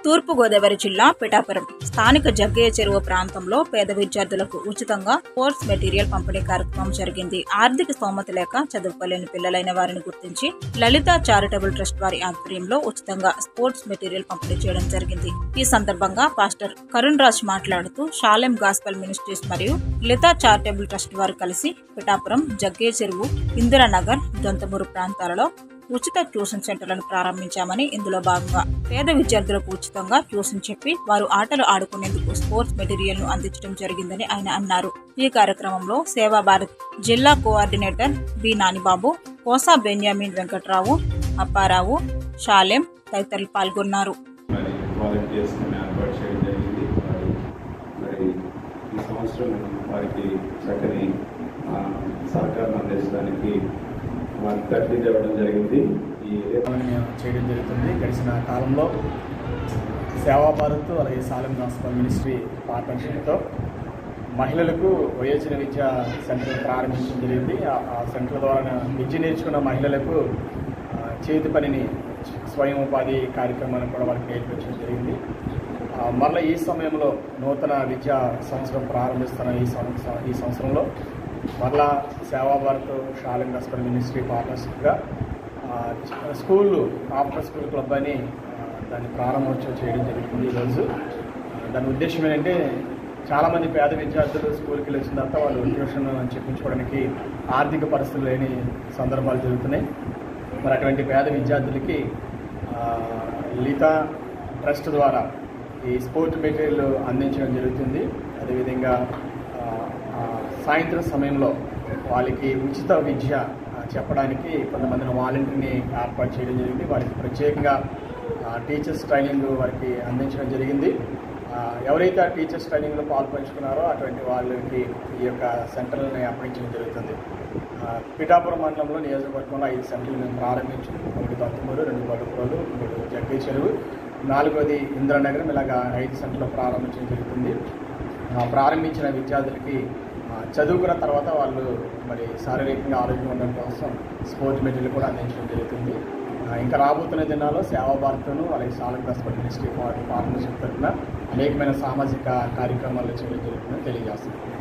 తూర్పుగోదావరి జిల్లా పిఠాపురం స్థానిక జగ్గయ్య చెరువు ప్రాంతంలో పేద విద్యార్థులకు ఉచితంగా స్పోర్ట్స్ మెటీరియల్ పంపిణీ కార్యక్రమం జరిగింది ఆర్థిక స్తోమత లేక చదువుకోలేని పిల్లలైన వారిని గుర్తించి లలిత చారిటబుల్ ట్రస్ట్ వారి ఆధ్వర్యంలో ఉచితంగా స్పోర్ట్స్ మెటీరియల్ పంపిణీ చేయడం జరిగింది ఈ సందర్భంగా పాస్టర్ కరుణ్ రాజ్ మాట్లాడుతూ షాలెం గాస్పల్ మినిస్ట్రీస్ మరియు లలిత చారిటబుల్ ట్రస్ట్ వారు కలిసి పిఠాపురం జగ్గయ్య చెరువు ఇందిరానగర్ దొంతమూరు ప్రాంతాలలో ఉచిత ట్యూషన్ సెంటర్లను ప్రారంభించామని ఇందులో భాగంగా పేద విద్యార్థులకు ఉచితంగా ట్యూషన్ చెప్పి వారు ఆటలు ఆడుకునేందుకు స్పోర్ట్స్ మెటీరియల్ ను అందించడం జరిగిందని ఆయన అన్నారు ఈ కార్యక్రమంలో సేవా భారత్ జిల్లా కోఆర్డినేటర్ బి నానిబాబు కోసా బెన్యామిన్ వెంకట్రావు అప్పారావు షాలెం తదితరులు పాల్గొన్నారు మరి వాలంటీర్స్ ఏర్పాటు చేయడం జరిగింది మరి మరి ఈ సంవత్సరం వారికి చక్కని ఆ, సహకారం అందించడానికి వారికి తర్ఫీ ఇవ్వడం జరిగింది ఈ కార్యక్రమాన్ని చేయడం జరుగుతుంది గడిచిన కాలంలో సేవా భారత్ అలాగే సాలం గాస్పల్ మినిస్ట్రీ పార్ట్నర్షిప్తో మహిళలకు వయోజన విద్యా సెంటర్ ప్రారంభించడం జరిగింది ఆ ఆ సెంటర్ ద్వారా విద్య నేర్చుకున్న మహిళలకు ఆ, చేతి పనిని స్వయం ఉపాధి కార్యక్రమాన్ని కూడా వారికి నేర్పించడం జరిగింది ఆ, మరలా ఈ సమయంలో నూతన విద్యా సంవత్సరం ప్రారంభిస్తున్న ఈ సంవత్సరం ఈ సంవత్సరంలో మరలా సేవా భారత్ షాలింగ్ గస్పల్ మినిస్ట్రీ పార్ట్నర్షిప్గా ఆ, స్కూళ్ళు ఆఫ్టర్ స్కూల్ క్లబ్ అని ఆ, దాన్ని ప్రారంభోత్సవం చేయడం జరుగుతుంది ఈరోజు ఆ, దాని ఉద్దేశం ఏంటంటే చాలామంది పేద విద్యార్థులు స్కూల్కి వెళ్ళి వచ్చిన తర్వాత వాళ్ళు ట్యూషన్ చెప్పించుకోవడానికి ఆర్థిక పరిస్థితులు లేని సందర్భాలు జరుగుతున్నాయి మరి అటువంటి పేద విద్యార్థులకి ఆ, లితా ట్రస్ట్ ద్వారా ఈ స్పోర్ట్ మెటీరియల్ అందించడం జరుగుతుంది అదేవిధంగా ఆ, ఆ, సాయంత్రం సమయంలో వాళ్ళకి ఉచిత విద్య ఆ, చెప్పడానికి కొంతమందిని వాలంటీర్ని ఏర్పాటు చేయడం జరిగింది వారికి ప్రత్యేకంగా ఆ, టీచర్స్ ట్రైనింగ్ వారికి అందించడం జరిగింది ఆ, ఎవరైతే ఆ టీచర్స్ ట్రైనింగ్లో పాల్పంచుకున్నారో అటువంటి వాళ్ళకి ఈ యొక్క సెంటర్ని అప్పగించడం జరుగుతుంది ఆ, పిఠాపురం మండలంలో నియోజకవర్గంలో ఐదు సెంటర్లు మేము ప్రారంభించాం ఒకటి దత్తమూరు రెండు బడుపురోలు మూడు జగ్గై చెరువు నాలుగోది ఇంద్రనగరం ఇలాగా ఐదు సెంటర్లు ప్రారంభించడం జరుగుతుంది ఆ, ప్రారంభించిన విద్యార్థులకి ఆ, చదువుకున్న తర్వాత వాళ్ళు మరి శారీరకంగా ఆరోగ్యం ఉండడం కోసం స్పోర్ట్స్ మెటీరియల్ కూడా అందించడం జరుగుతుంది ఆ, ఇంకా రాబోతున్న దినాల్లో సేవా భారత్ను అలాగే సాలక్ హాస్పిటల్ మినిస్ట్రీ పార్ట్నర్షిప్ తరఫున అనేకమైన సామాజిక కార్యక్రమాలు చేయడం జరుగుతుందని తెలియజేస్తున్నాను